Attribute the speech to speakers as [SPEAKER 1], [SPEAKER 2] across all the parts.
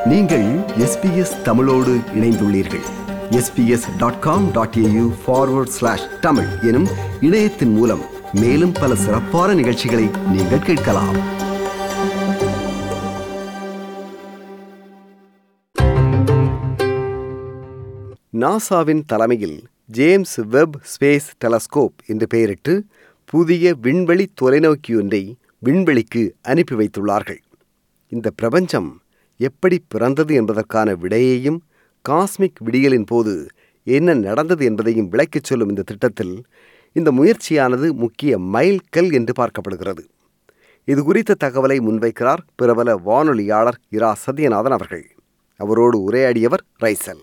[SPEAKER 1] நீங்கள் எஸ்பிஎஸ் தமிழோடு இணைந்துள்ளீர்கள் SBS dot com dot AU forward slash Tamil எனும் இணையத்தின் மூலம் மேலும் பல சிறப்பான நிகழ்ச்சிகளை நீங்கள் கேட்கலாம் நாசாவின் தலைமையில் ஜேம்ஸ் வெப் ஸ்பேஸ் டெலஸ்கோப் என்று பெயரிட்டு புதிய விண்வெளி தொலைநோக்கி ஒன்றை விண்வெளிக்கு அனுப்பி வைத்துள்ளார்கள் இந்த பிரபஞ்சம் எப்படி பிறந்தது என்பதற்கான விடையையும் காஸ்மிக் விடியலின் போது என்ன நடந்தது என்பதையும் விளக்கிச் சொல்லும் இந்த திட்டத்தில் இந்த முயற்சியானது முக்கிய மைல்கல் என்று பார்க்கப்படுகிறது இது குறித்த தகவலை முன்வைக்கிறார் பிரபல வானொலியாளர் இரா சத்யநாதன் அவர்கள் அவரோடு உரையாடியவர் ரைசல்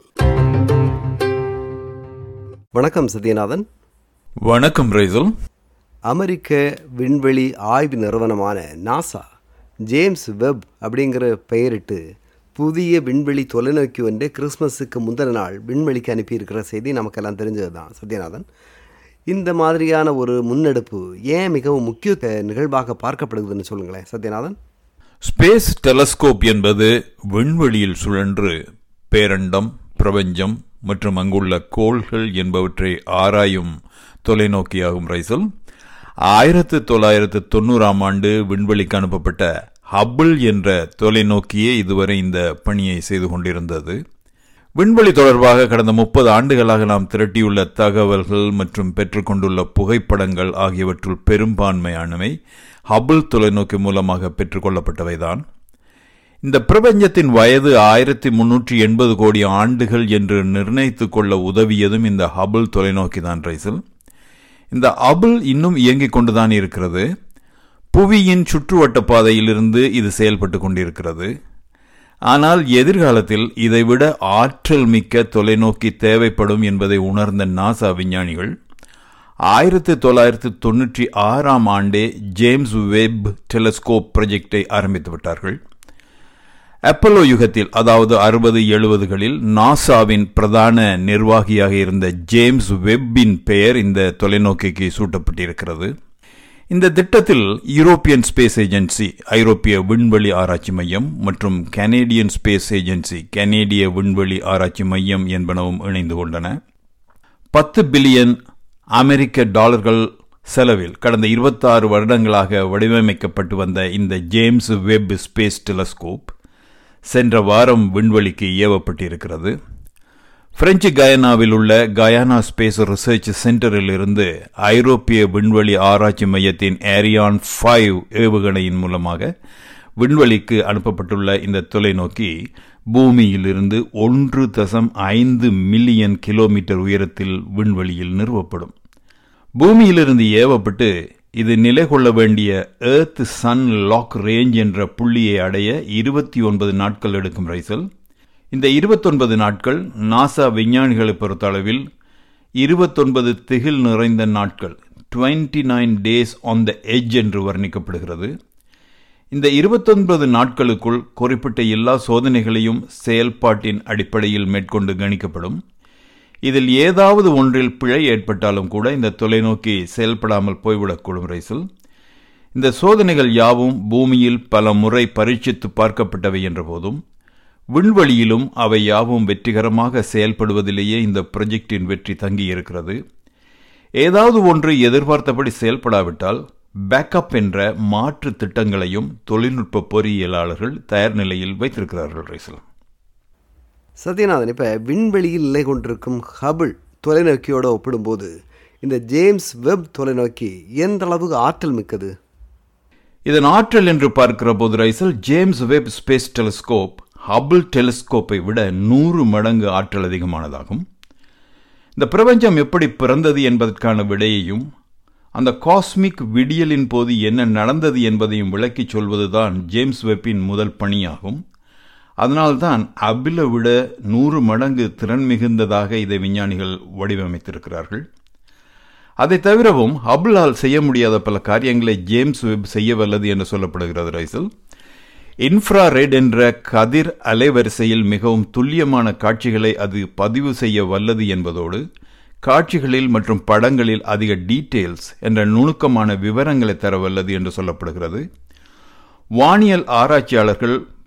[SPEAKER 1] வணக்கம் சத்யநாதன்
[SPEAKER 2] வணக்கம் ரைசல்
[SPEAKER 1] அமெரிக்க விண்வெளி ஆய்வு நிறுவனமான நாசா ஜேம்ஸ் வெப் அப்படிங்கிற பெயரிட்டு புதிய விண்வெளி தொலைநோக்கி ஒன்றை கிறிஸ்மஸுக்கு முந்தின நாள் விண்வெளிக்கு அனுப்பியிருக்கிற செய்தி நமக்கெல்லாம் தெரிஞ்சது தான் சத்யநாதன் இந்த மாதிரியான ஒரு முன்னெடுப்பு ஏன் மிகவும் முக்கிய நிகழ்வாக பார்க்கப்படுதுன்னு சொல்லுங்களேன் சத்யநாதன்
[SPEAKER 2] ஸ்பேஸ் டெலஸ்கோப் என்பது விண்வெளியில் சுழன்று பேரண்டம் பிரபஞ்சம் மற்றும் அங்குள்ள கோள்கள் என்பவற்றை ஆராயும் தொலைநோக்கியாகும் ரைசல் ஆயிரத்து தொள்ளாயிரத்து தொண்ணூறாம் ஆண்டு விண்வெளிக்கு அனுப்பப்பட்ட ஹபிள் என்ற தொலைநோக்கியே இதுவரை இந்த பணியை செய்து கொண்டிருந்தது விண்வெளி தொடர்பாக கடந்த முப்பது ஆண்டுகளாக நாம் திரட்டியுள்ள தகவல்கள் மற்றும் பெற்றுக்கொண்டுள்ள புகைப்படங்கள் ஆகியவற்றுள் பெரும்பான்மையானவை ஹபிள் தொலைநோக்கி மூலமாக பெற்றுக்கொள்ளப்பட்டவைதான் இந்த பிரபஞ்சத்தின் வயது ஆயிரத்தி முன்னூற்றி எண்பது கோடி ஆண்டுகள் என்று நிர்ணயித்துக் கொள்ள உதவியதும் இந்த ஹபிள் தொலைநோக்கி தான் ரைசல் இந்த ஹபிள் இன்னும் இயங்கிக் கொண்டுதான் இருக்கிறது புவியின் சுற்றுவட்ட பாதையிலிருந்து இது செயல்பட்டு கொண்டிருக்கிறது ஆனால் எதிர்காலத்தில் இதைவிட ஆற்றல் மிக்க தொலைநோக்கி தேவைப்படும் என்பதை உணர்ந்த நாசா விஞ்ஞானிகள் ஆயிரத்தி தொள்ளாயிரத்தி தொன்னூற்றி ஆறாம் ஆண்டே ஜேம்ஸ் வெப் டெலஸ்கோப் ப்ராஜெக்டை ஆரம்பித்து விட்டார்கள் அப்பல்லோ யுகத்தில் அதாவது அறுபது எழுபதுகளில் நாசாவின் பிரதான நிர்வாகியாக இருந்த ஜேம்ஸ் வெப்பின் பெயர் இந்த தொலைநோக்கிக்கு சூட்டப்பட்டிருக்கிறது இந்த திட்டத்தில் யூரோப்பியன் ஸ்பேஸ் ஏஜென்சி ஐரோப்பிய விண்வெளி ஆராய்ச்சி மையம் மற்றும் கனேடியன் ஸ்பேஸ் ஏஜென்சி கனேடிய விண்வெளி ஆராய்ச்சி மையம் என்பனவும் இணைந்து கொண்டன பத்து பில்லியன் அமெரிக்க டாலர்கள் செலவில் கடந்த இருபத்தாறு வருடங்களாக வடிவமைக்கப்பட்டு வந்த இந்த ஜேம்ஸ் வெப் ஸ்பேஸ் டெலஸ்கோப் சென்ற வாரம் விண்வெளிக்கு ஏவப்பட்டிருக்கிறது பிரெஞ்சு கயானாவில் உள்ள கயானா ஸ்பேஸ் ரிசர்ச் சென்டரில் இருந்து ஐரோப்பிய விண்வெளி ஆராய்ச்சி மையத்தின் ஏரியான் ஃபைவ் ஏவுகணையின் மூலமாக விண்வெளிக்கு அனுப்பப்பட்டுள்ள இந்த தொலைநோக்கி பூமியிலிருந்து ஒன்று தசம் ஐந்து மில்லியன் கிலோமீட்டர் உயரத்தில் விண்வெளியில் நிறுவப்படும் பூமியிலிருந்து ஏவப்பட்டு இது நிலை கொள்ள வேண்டிய ஏர்த் சன் லாக் ரேஞ்ச் என்ற புள்ளியை அடைய இருபத்தி ஒன்பது நாட்கள் எடுக்கும் ரைசல் இந்த இருபத்தொன்பது நாட்கள் நாசா விஞ்ஞானிகளை பொறுத்தளவில் இருபத்தொன்பது திகில் நிறைந்த நாட்கள் twenty nine days on the edge என்று வர்ணிக்கப்படுகிறது இந்த இருபத்தொன்பது நாட்களுக்குள் குறிப்பிட்ட எல்லா சோதனைகளையும் செயல்பாட்டின் அடிப்படையில் மேற்கொண்டு கணிக்கப்படும் இதில் ஏதாவது ஒன்றில் பிழை ஏற்பட்டாலும் கூட இந்த தொலைநோக்கி செயல்படாமல் போய்விடக்கூடும் ரைசல் இந்த சோதனைகள் யாவும் பூமியில் பல முறை பரீட்சித்து பார்க்கப்பட்டவை என்ற போதும் விண்வெளியிலும் அவை யாவும் வெற்றிகரமாக செயல்படுவதிலேயே இந்த ப்ரொஜெக்டின் வெற்றி தங்கியிருக்கிறது ஏதாவது ஒன்று எதிர்பார்த்தபடி செயல்படாவிட்டால் பேக்கப் என்ற மாற்று திட்டங்களையும் தொழில்நுட்ப பொறியியலாளர்கள் தயார் நிலையில் வைத்திருக்கிறார்கள் ரைசல்
[SPEAKER 1] சத்யநாதன் இப்போ விண்வெளியில் நிலை கொண்டிருக்கும் ஹபிள் தொலைநோக்கியோடு ஒப்பிடும்போது இந்த ஜேம்ஸ் வெப் தொலைநோக்கி எந்த அளவுக்கு ஆற்றல் மிக்கது
[SPEAKER 2] இதன் ஆற்றல் என்று பார்க்கிற போது ரைசல் James Webb space telescope Hubble டெலிஸ்கோப்பை விட நூறு மடங்கு ஆற்றல் அதிகமானதாகும் இந்த பிரபஞ்சம் எப்படி பிறந்தது என்பதற்கான விடையையும் அந்த காஸ்மிக் விடியலின் போது என்ன நடந்தது என்பதையும் விளக்கிச் சொல்வதுதான் ஜேம்ஸ் வெப்பின் முதல் பணியாகும் அதனால்தான் அபில விட நூறு மடங்கு திறன் மிகுந்ததாக இதை விஞ்ஞானிகள் வடிவமைத்திருக்கிறார்கள் அதை தவிரவும் ஹபிளால் செய்ய முடியாத பல காரியங்களை ஜேம்ஸ் வெப் செய்ய வல்லது என்று சொல்லப்படுகிறது ரைசல் இன்ஃப்ரா ரெட் என்ற கதிர் அலைவரிசையில் மிகவும் துல்லியமான காட்சிகளை அது பதிவு செய்ய வல்லது என்பதோடு காட்சிகளில் மற்றும் படங்களில் அதிக டீட்டெயில்ஸ் என்ற நுணுக்கமான விவரங்களை தர வல்லது என்று சொல்லப்படுகிறது வானியல் ஆராய்ச்சியாளர்கள்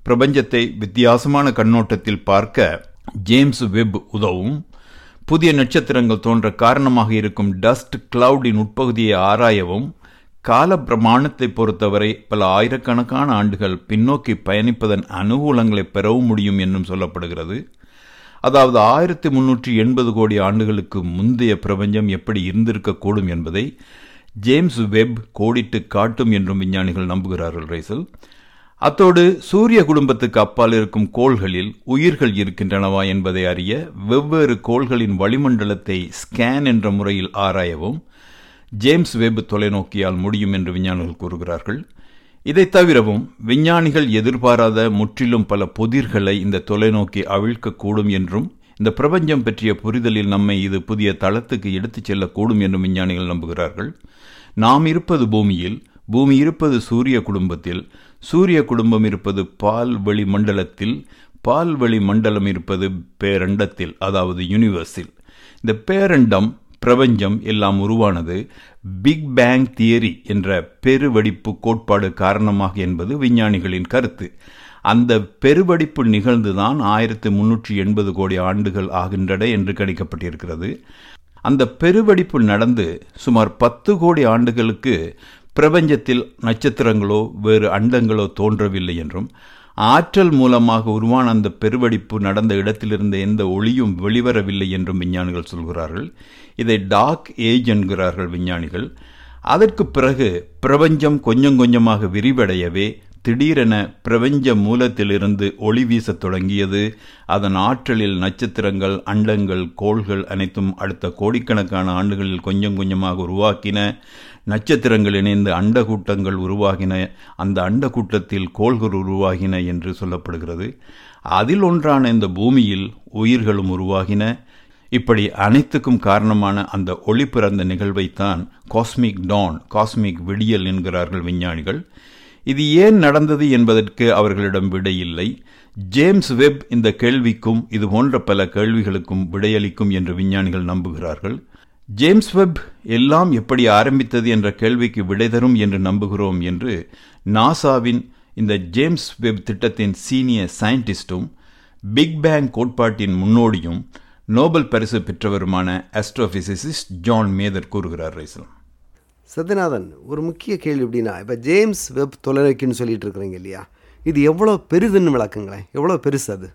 [SPEAKER 2] பிரபஞ்சத்தை வித்தியாசமான கண்ணோட்டத்தில் பார்க்க ஜேம்ஸ் வெப் உதவும் புதிய நட்சத்திரங்கள் தோன்ற காரணமாக இருக்கும் டஸ்ட் கிளவுடின் உட்பகுதியை ஆராயவும் கால பிரமாணத்தை பொறுத்தவரை பல ஆயிரக்கணக்கான ஆண்டுகள் பின்னோக்கி பயணிப்பதன் அனுகூலங்களை பெறவும் முடியும் என்றும் சொல்லப்படுகிறது அதாவது ஆயிரத்தி முன்னூற்றி எண்பது கோடி ஆண்டுகளுக்கு முந்தைய பிரபஞ்சம் எப்படி இருந்திருக்கக்கூடும் என்பதை ஜேம்ஸ் வெப் கோடிட்டு காட்டும் என்றும் விஞ்ஞானிகள் நம்புகிறார்கள் ரைசல் அத்தோடு சூரிய குடும்பத்துக்கு அப்பால் இருக்கும் கோள்களில் உயிர்கள் இருக்கின்றனவா என்பதை அறிய வெவ்வேறு கோள்களின் வளிமண்டலத்தை ஸ்கேன் என்ற முறையில் ஆராயவும் ஜேம்ஸ் வெப் தொலைநோக்கியால் முடியும் என்று விஞ்ஞானிகள் கூறுகிறார்கள் இதை தவிரவும் விஞ்ஞானிகள் எதிர்பாராத முற்றிலும் பல புதிர்களை இந்த தொலைநோக்கி அவிழ்க்கக்கூடும் என்றும் இந்த பிரபஞ்சம் பற்றிய புரிதலில் நம்மை இது புதிய தளத்துக்கு எடுத்துச் செல்லக்கூடும் என்றும் விஞ்ஞானிகள் நம்புகிறார்கள் நாம் இருப்பது பூமியில் பூமி இருப்பது சூரிய குடும்பத்தில் சூரிய குடும்பம் இருப்பது பால்வெளி மண்டலத்தில் பால்வெளி மண்டலம் இருப்பது பேரண்டத்தில் அதாவது யூனிவர்ஸில் இந்த பேரண்டம் பிரபஞ்சம் எல்லாம் உருவானது பிக் பேங் தியரி என்ற பெருவெடிப்பு கோட்பாடு காரணமாக என்பது விஞ்ஞானிகளின் கருத்து அந்த பெருவெடிப்பு நிகழ்ந்துதான் ஆயிரத்தி முன்னூற்றி எண்பது கோடி ஆண்டுகள் ஆகின்றன என்று கணிக்கப்பட்டிருக்கிறது அந்த பெருவெடிப்பு நடந்து சுமார் பத்து கோடி ஆண்டுகளுக்கு பிரபஞ்சத்தில் நட்சத்திரங்களோ வேறு அண்டங்களோ தோன்றவில்லை என்றும் ஆற்றல் மூலமாக உருவான அந்த பெருவெடிப்பு நடந்த இடத்திலிருந்து எந்த ஒளியும் வெளிவரவில்லை என்றும் விஞ்ஞானிகள் சொல்கிறார்கள் இதை டார்க் ஏஜ் என்கிறார்கள் விஞ்ஞானிகள் அதற்கு பிறகு பிரபஞ்சம் கொஞ்சம் கொஞ்சமாக விரிவடையவே திடீரென பிரபஞ்ச மூலத்திலிருந்து ஒளி வீசத் தொடங்கியது அதன் ஆற்றலில் நட்சத்திரங்கள் அண்டங்கள் கோள்கள் அனைத்தும் அடுத்த கோடிக்கணக்கான ஆண்டுகளில் கொஞ்சம் கொஞ்சமாக உருவாக்கின நட்சத்திரங்கள் இணைந்து அண்டகூட்டங்கள் உருவாகின அந்த அண்டகூட்டத்தில் கோள்கள் உருவாகின என்று சொல்லப்படுகிறது அதில் ஒன்றான இந்த பூமியில் உயிர்களும் உருவாகின இப்படி அனைத்துக்கும் காரணமான அந்த ஒளி பிறந்த நிகழ்வைத்தான் காஸ்மிக் டான் காஸ்மிக் விடியல் என்கிறார்கள் விஞ்ஞானிகள் இது ஏன் நடந்தது என்பதற்கு அவர்களிடம் விடை இல்லை ஜேம்ஸ் வெப் இந்த கேள்விக்கும் இது போன்ற பல கேள்விகளுக்கும் விடையளிக்கும் என்று விஞ்ஞானிகள் நம்புகிறார்கள் ஜேம்ஸ் வெப் எல்லாம் எப்படி ஆரம்பித்தது என்ற கேள்விக்கு விடை தரும் என்று நம்புகிறோம் என்று நாசாவின் இந்த ஜேம்ஸ் வெப் திட்டத்தின் சீனியர் சயின்டிஸ்டும் பிக் பேங் கோட்பாட்டின் முன்னோடியும் நோபல் பரிசு பெற்றவருமான ஆஸ்ட்ரோபிசிசிஸ்ட் ஜான் மேதர் கூறுகிறார் ரைசல்
[SPEAKER 1] சத்யநாதன் ஒரு முக்கிய கேள்வி எப்படின்னா இப்போ ஜேம்ஸ் வெப் தொலைநோக்கின்னு சொல்லிட்டு இருக்கிறீங்க இல்லையா இது எவ்வளோ பெரிதுன்னு விளக்குங்களேன் எவ்வளோ பெருசு அது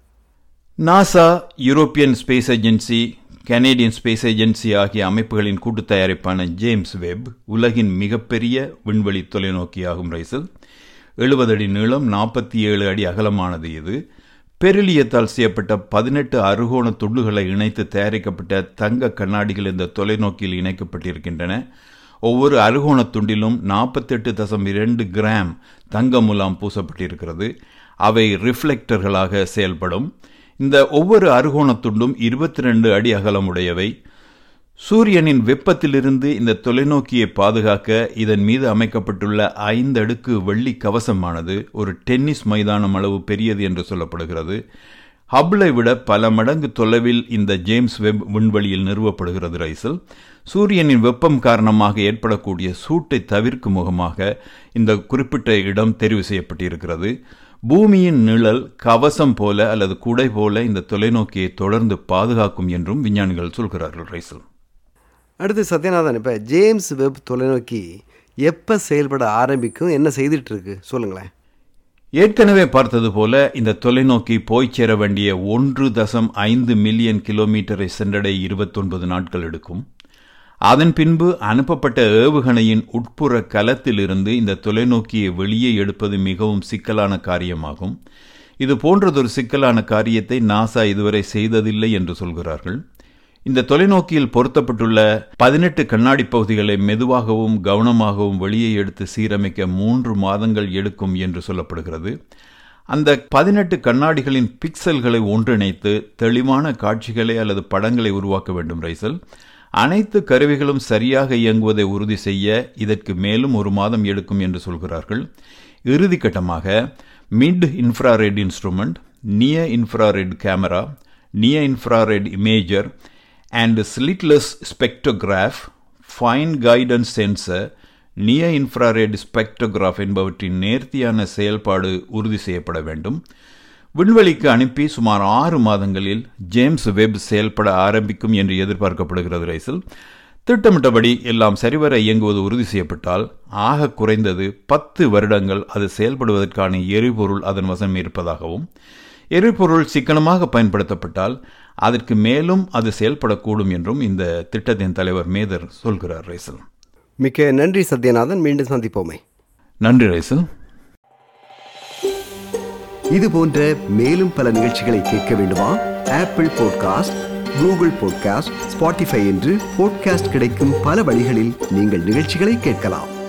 [SPEAKER 2] NASA European space agency Canadian space agency ஆகிய அமைப்புகளின் கூட்டு தயாரிப்பான ஜேம்ஸ் வெப் உலகின் மிகப்பெரிய விண்வெளி தொலைநோக்கியாகும் ரைசல் எழுபது அடி நீளம் நாற்பத்தி ஏழு அடி அகலமானது இது பெரிலியத்தால் செய்யப்பட்ட பதினெட்டு அறுகோண துண்டுகளை இணைத்து தயாரிக்கப்பட்ட தங்க கண்ணாடிகள் இந்த தொலைநோக்கியில் இணைக்கப்பட்டிருக்கின்றன ஒவ்வொரு அறுகோண துண்டிலும் நாற்பத்தெட்டு தசம் இரண்டு கிராம் தங்க முலாம் பூசப்பட்டிருக்கிறது அவை ரிஃப்ளெக்டர்களாக செயல்படும் இந்த ஒவ்வொரு அறுகோண துண்டும் இருபத்தி ரெண்டு அடி அகலமுடையவை சூரியனின் வெப்பத்திலிருந்து இந்த தொலைநோக்கியை பாதுகாக்க இதன் மீது அமைக்கப்பட்டுள்ள ஐந்து அடுக்கு வெள்ளி கவசமானது ஒரு டென்னிஸ் மைதானம் அளவு பெரியது என்று சொல்லப்படுகிறது ஹப்ளை விட பல மடங்கு தொலைவில் இந்த ஜேம்ஸ் வெப் விண்வெளியில் நிறுவப்படுகிறது ரைசல் சூரியனின் வெப்பம் காரணமாக ஏற்படக்கூடிய சூட்டை தவிர்க்கும் முகமாக இந்த குறிப்பிட்ட இடம் தெரிவு செய்யப்பட்டிருக்கிறது பூமியின் நிழல் கவசம் போல அல்லது குடை போல இந்த தொலைநோக்கியை தொடர்ந்து பாதுகாக்கும் என்றும் விஞ்ஞானிகள் சொல்கிறார்கள் ரைசல்
[SPEAKER 1] அடுத்து சத்யநாதன் இப்போ ஜேம்ஸ் வெப் தொலைநோக்கி எப்போ செயல்பட ஆரம்பிக்கும் என்ன செய்துட்டு இருக்கு சொல்லுங்களேன்
[SPEAKER 2] ஏற்கனவே பார்த்தது போல இந்த தொலைநோக்கி போய் சேர வேண்டிய ஒன்று தசம் ஐந்து மில்லியன் கிலோமீட்டரை சென்றடை இருபத்தொன்பது நாட்கள் எடுக்கும் அதன் பின்பு அனுப்பப்பட்ட ஏவுகணையின் உட்புற கலத்திலிருந்து இந்த தொலைநோக்கியை வெளியே எடுப்பது மிகவும் சிக்கலான காரியமாகும் இது போன்றதொரு சிக்கலான காரியத்தை நாசா இதுவரை செய்ததில்லை என்று சொல்கிறார்கள் இந்த தொலைநோக்கியில் பொருத்தப்பட்டுள்ள பதினெட்டு கண்ணாடி பகுதிகளை மெதுவாகவும் கவனமாகவும் வெளியே எடுத்து சீரமைக்க மூன்று மாதங்கள் எடுக்கும் என்று சொல்லப்படுகிறது அந்த பதினெட்டு கண்ணாடிகளின் பிக்சல்களை ஒன்றிணைத்து தெளிவான காட்சிகளை அல்லது படங்களை உருவாக்க வேண்டும் ரைசல் அனைத்து கருவிகளும் சரியாக இயங்குவதை உறுதி செய்ய இதற்கு மேலும் ஒரு மாதம் எடுக்கும் என்று சொல்கிறார்கள் இறுதிக்கட்டமாக mid infrared instrument near infrared camera near infrared imager and slitless spectrograph, fine guidance sensor, near infrared spectrograph என்பவற்றின் நேர்த்தியான செயல்பாடு உறுதி செய்யப்பட வேண்டும் விண்வெளிக்கு அனுப்பி சுமார் ஆறு மாதங்களில் ஜேம்ஸ் வெப் செயல்பட ஆரம்பிக்கும் என்று எதிர்பார்க்கப்படுகிறது ரைசல் திட்டமிட்டபடி எல்லாம் சரிவர இயங்குவது உறுதி செய்யப்பட்டால் ஆக குறைந்தது பத்து வருடங்கள் அது செயல்படுவதற்கான எரிபொருள் அதன் வசம் இருப்பதாகவும் எரிபொருள் சிக்கனமாக பயன்படுத்தப்பட்டால் அதற்கு மேலும் அது செயல்படக்கூடும் என்றும் இந்த திட்டத்தின் தலைவர் மேதர் சொல்கிறார் ரைசல்
[SPEAKER 1] மிக்க நன்றி சத்யநாதன் மீண்டும் சந்திப்போமே
[SPEAKER 2] நன்றி ரைசல்
[SPEAKER 1] இது போன்ற மேலும் பல நிகழ்ச்சிகளை கேட்க வேண்டுமா Apple podcast Google podcast Spotify என்று பாட்காஸ்ட் கிடைக்கும் பல வழிகளில் நீங்கள் நிகழ்ச்சிகளை கேட்கலாம்